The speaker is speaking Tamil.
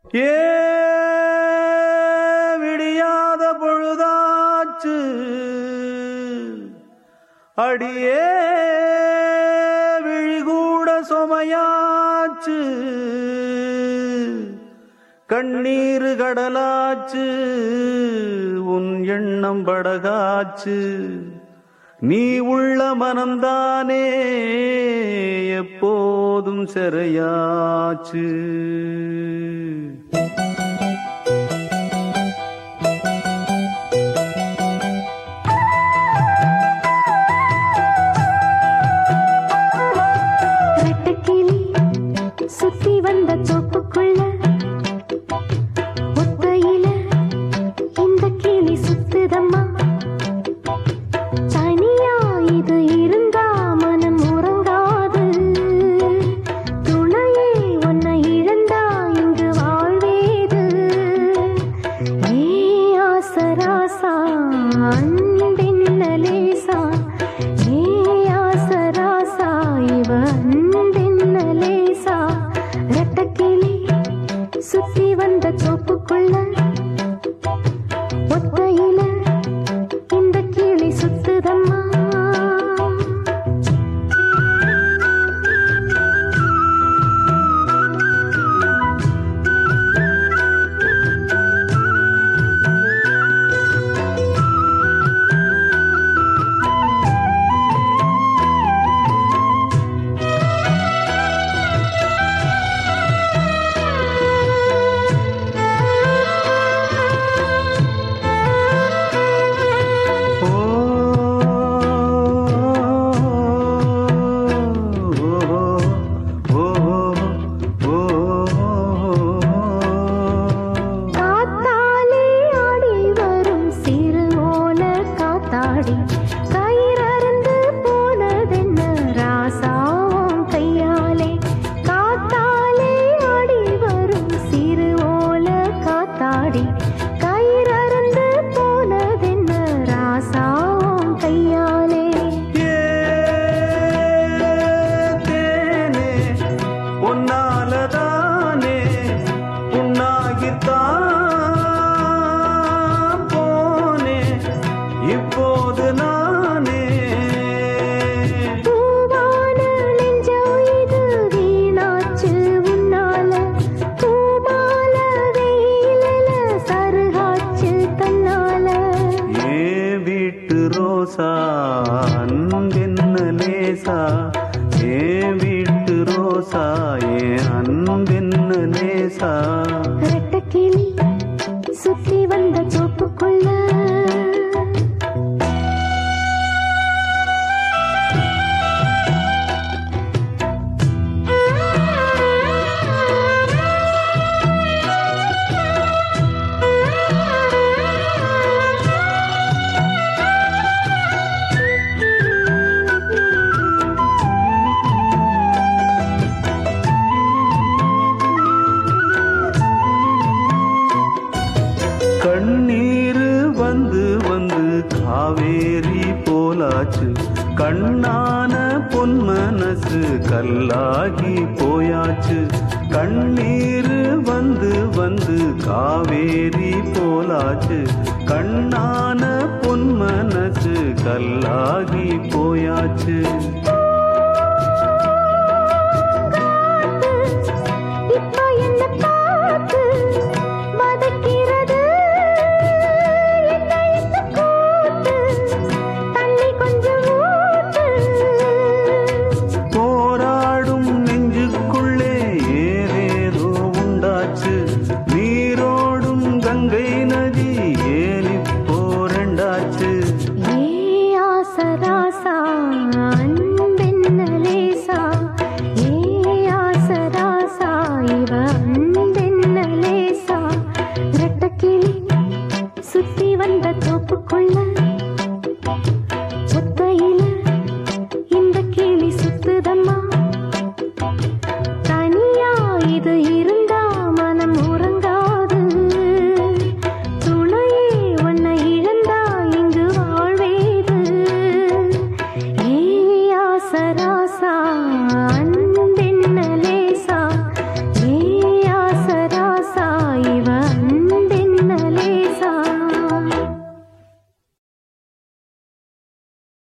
ஏ விடியாத பொழுதாச்சு அடியே விழிகூட சுமையாச்சு கண்ணீர் கடலாச்சு உன் எண்ணம் படகாச்சு நீ உள்ள மனம்தானே எப்போதும் சிறையாச்சு ரெட்டக்கிளி சுத்தி வந்த தோப்புக்குள்ள ஒத்தையில இந்த கிளி சுத்துதம்மா தனியா இது இருந்தா மனம் உறங்காது துணையே உன்னை இழந்தா இங்கு வாழ்வேது ஏ ஆசராசா அன்பின்ன லேசா ஏ ஆசராசா இவ அன்பின்ன லேசா ரெட்டக்கிளி சுத்தி வந்த தோப்புக்குள்ள ஒத்தையில இந்த கிளி சுத்துதம்மா ஓ ஓ ஓ காத்தாலே ஆடி வரும் சிறு ஓல காத்தாடி கயிறறுந்து போனதென்ன ராசாவும் கையாலே காத்தாலே ஆடி வரும் சிறு ஓல காத்தாடி கயிறறுந்து போனதென்ன ராசாவும் கையாலே ஏ தேனே உன்னாலதானே உன்னாகித்தான் போனே இப்போது நானே பூவான நெஞ்சம் இது வீணாச்சு உன்னால பூமால வெயிலில சருகாச்சு தன்னால ஏ வீட்டு ரோசா அன்பென்ன லேசா ஏ வீட்டு ரோசா ஏ அன்பென்ன லேசா ரெட்டக்கிளி சுத்தி வந்த தோப்புக்குள்ள கண்ணீர் வந்து வந்து காவேரி போலாச்சு கண்ணான பொன் மனசு கல்லாகி போயாச்சு கண்ணீர் வந்து வந்து காவேரி போலாச்சு கண்ணான பொன் மனசு கல்லாகி போயாச்சு